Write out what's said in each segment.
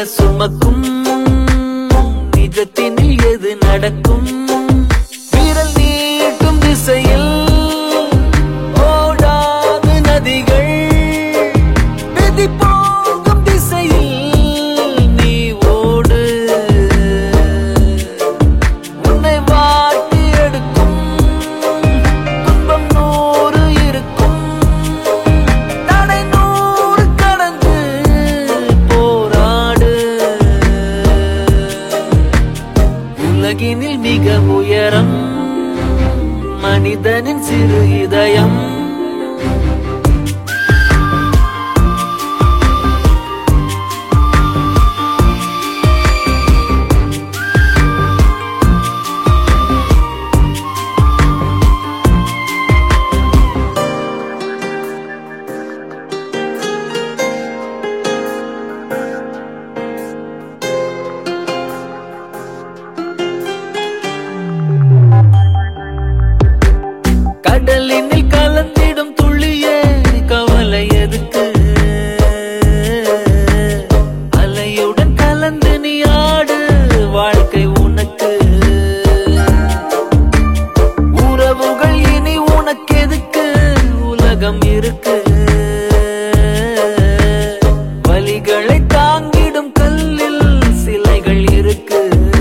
சுமக்கும் நிஜத்தினில் எது நடக்கும் விரல் நீட்டும் திசையில் ஓடாது நதிகள் விதி போகும் திசையில் நீ ஓடு உன்னை வாட்டி எடுக்கும் துன்பம் நூறு இருக்கும் தடை நூறு கடந்து போராடு உலகினில் மிக உயரம் மனிதனின் சிறு இதயம் கடலினில் கலந்திடும் துள்ளியே கவலை எதுக்கு அலையுடன் கலந்து நீ ஆடு வாழ்க்கை உனக்கு உறவுகள் இனி உனக்கு எதுக்கு உலகம் இருக்கு வலிகளை தாங்கிடும் கல்லில் சிலைகள் இருக்கு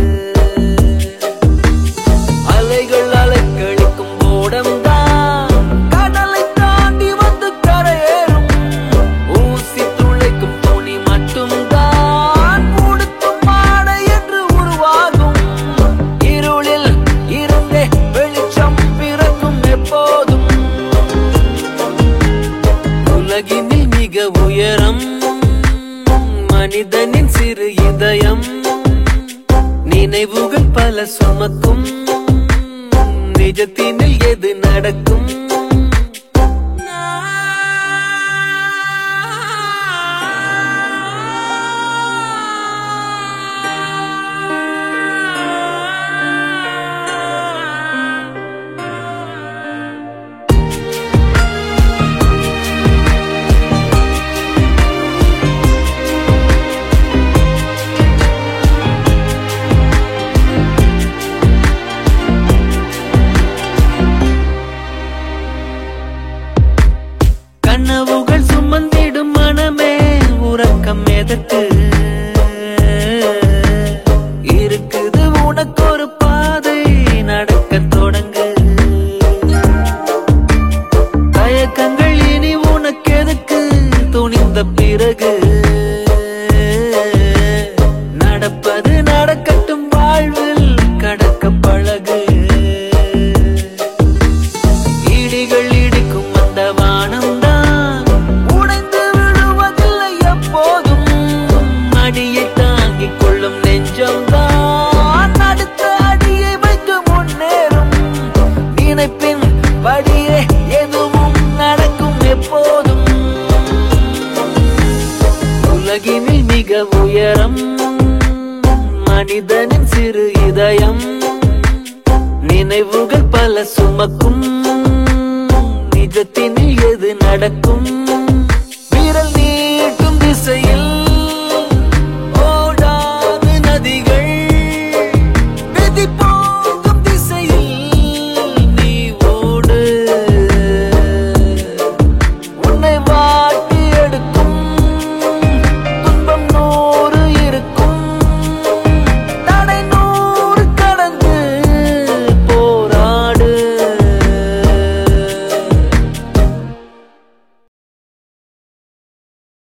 அலைகள் அலைக்கழிக்கும் ஓடம்தான் கடலை தாண்டி வந்து கரையேறும் ஊசி துளைக்கும் துணி மட்டும்தான் உடுத்தும் ஆடை என்று உருவாகும் இருளில் இருந்தே வெளிச்சம் பிறக்கும் எப்போதும் உலகினில் மிக உயரம் மனிதனின் சிறு இதயம் நினைவுகள் பல சுமக்கும் நிஜத்தினில் எது நடக்கும் கனவுகள் சுமந்திடும் மனமே உறக்கம் எதற்கு இருக்குது உனக்கு ஒரு பாதை நடக்க தொடங்கு தயக்கங்கள் இனி உனக்கு எதுக்கு துணிந்த பிறகு நடப்பது நடக்கட்டும் வாழ்வில் கடக்க பழகு இடிகள் இடிக்கும் அந்த வானம்தான் உடைந்து விழுவதில்லை எப்போதும் அடியை தாங்கிக் கொள்ளும் நெஞ்சம்தான் அடுத்த அடியை வைத்து முன்னேறும் நினைப்பின் வழியே எதுவும் நடக்கும் எப்போதும் உலகினில் மிக உயரம் மனிதனின் சிறு இதயம் நினைவுகள் பல சுமக்கும் நிஜத்தினில் எது நடக்கும்